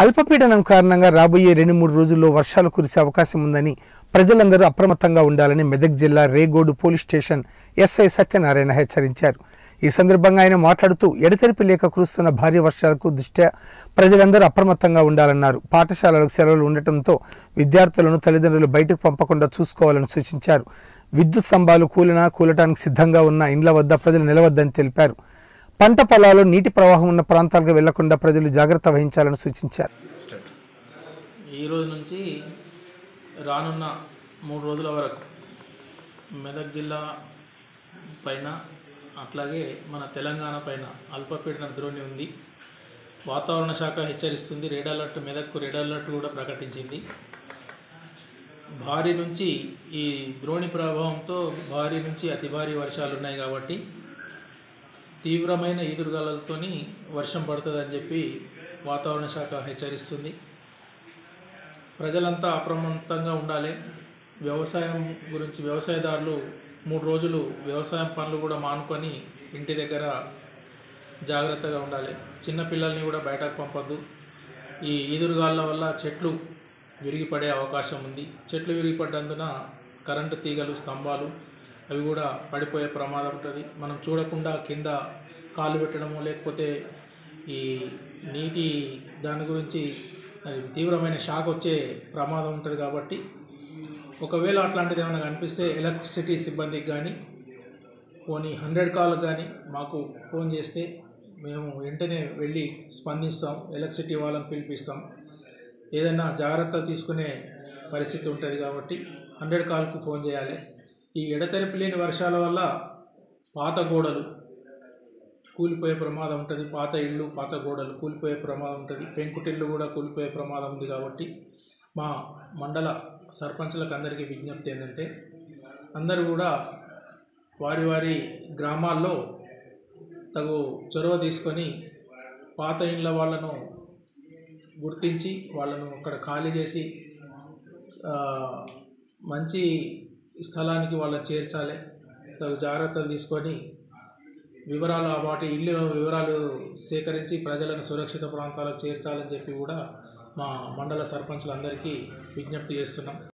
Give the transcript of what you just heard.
అల్పపీడనం కారణంగా రాబోయే రెండు మూడు రోజుల్లో వర్షాలు కురిసే అవకాశం ఉందని ప్రజలందరూ అప్రమత్తంగా ఉండాలని మెదక్ జిల్లా Regode police station SI Satyanarayana హెచ్చరించారు ఈ సందర్భంగా ఆయన మాట్లాడుతూ ఎడతెరిపి లేక కురుస్తున్న భారీ వర్షాలకు దృష్ట్యా ప్రజలందరూ అప్రమత్తంగా ఉండాలన్నారు పాఠశాలలకు సెలవులు ఉండటంతో విద్యార్థులను తల్లిదండ్రులు బయటకు పంపకుండా చూసుకోవాలని సూచించారు విద్యుత్ స్తంభాలు కూలినా కూలటానికి సిద్ధంగా ఉన్న ఇండ్ల వద్ద ప్రజలు నిలవద్దని తెలిపారు పంట పొలాల్లో నీటి ప్రవాహం ఉన్న ప్రాంతాలకు వెళ్లకుండా ప్రజలు జాగ్రత్త వహించాలని సూచించారు ఈ రోజు నుంచి రానున్న మూడు రోజుల వరకు మెదక్ జిల్లా పైన అట్లాగే మన తెలంగాణ పైన అల్పపీడన ద్రోణి ఉంది వాతావరణ శాఖ హెచ్చరిస్తుంది రెడ్ అలర్ట్ మెదక్కు రెడ్ అలర్ట్ కూడా ప్రకటించింది భారీ నుంచి ఈ ద్రోణి ప్రభావంతో భారీ నుంచి అతి భారీ వర్షాలు ఉన్నాయి కాబట్టి తీవ్రమైన ఈదురుగాలతోని వర్షం పడుతుందని చెప్పి వాతావరణ శాఖ హెచ్చరిస్తుంది ప్రజలంతా అప్రమత్తంగా ఉండాలి వ్యవసాయం గురించి వ్యవసాయదారులు మూడు రోజులు వ్యవసాయం పనులు కూడా మానుకొని ఇంటి దగ్గర జాగ్రత్తగా ఉండాలి చిన్నపిల్లల్ని కూడా బయటకు పంపొద్దు ఈ ఈదురుగాళ్ళ వల్ల చెట్లు విరిగిపడే అవకాశం ఉంది చెట్లు విరిగిపడ్డందున కరెంటు తీగలు స్తంభాలు అవి కూడా పడిపోయే ప్రమాదం ఉంటుంది మనం చూడకుండా కింద కాలు పెట్టడము లేకపోతే ఈ నీటి దాని గురించి అది తీవ్రమైన షాక్ వచ్చే ప్రమాదం ఉంటుంది కాబట్టి ఒకవేళ అట్లాంటిది ఏమైనా కనిపిస్తే ఎలక్ట్రిసిటీ సిబ్బందికి కానీ పోనీ హండ్రెడ్ కాల్ కానీ మాకు ఫోన్ చేస్తే మేము వెంటనే వెళ్ళి స్పందిస్తాం ఎలక్ట్రిసిటీ వాళ్ళని పిలిపిస్తాం ఏదైనా జాగ్రత్తలు తీసుకునే పరిస్థితి ఉంటుంది కాబట్టి హండ్రెడ్ కాల్కు ఫోన్ చేయాలి ఈ ఎడతెరిపి లేని వర్షాల వల్ల పాత గోడలు కూలిపోయే ప్రమాదం ఉంటుంది పాత ఇళ్ళు పాత గోడలు కూలిపోయే ప్రమాదం ఉంటుంది పెంకుటిళ్ళు కూడా కూలిపోయే ప్రమాదం ఉంది కాబట్టి మా మండల సర్పంచులకు అందరికీ విజ్ఞప్తి ఏంటంటే అందరూ కూడా వారి వారి గ్రామాల్లో తగు చొరవ తీసుకొని పాత ఇండ్ల వాళ్ళను గుర్తించి వాళ్ళను అక్కడ ఖాళీ చేసి ఆ, మంచి స్థలానికి వాళ్ళని చేర్చాలి తగు జాగ్రత్తలు తీసుకొని వివరాలు వాటి ఇల్లు వివరాలు సేకరించి ప్రజలను సురక్షిత ప్రాంతాలకు చేర్చాలని చెప్పి కూడా మా మండల సర్పంచులందరికీ విజ్ఞప్తి చేస్తున్నాం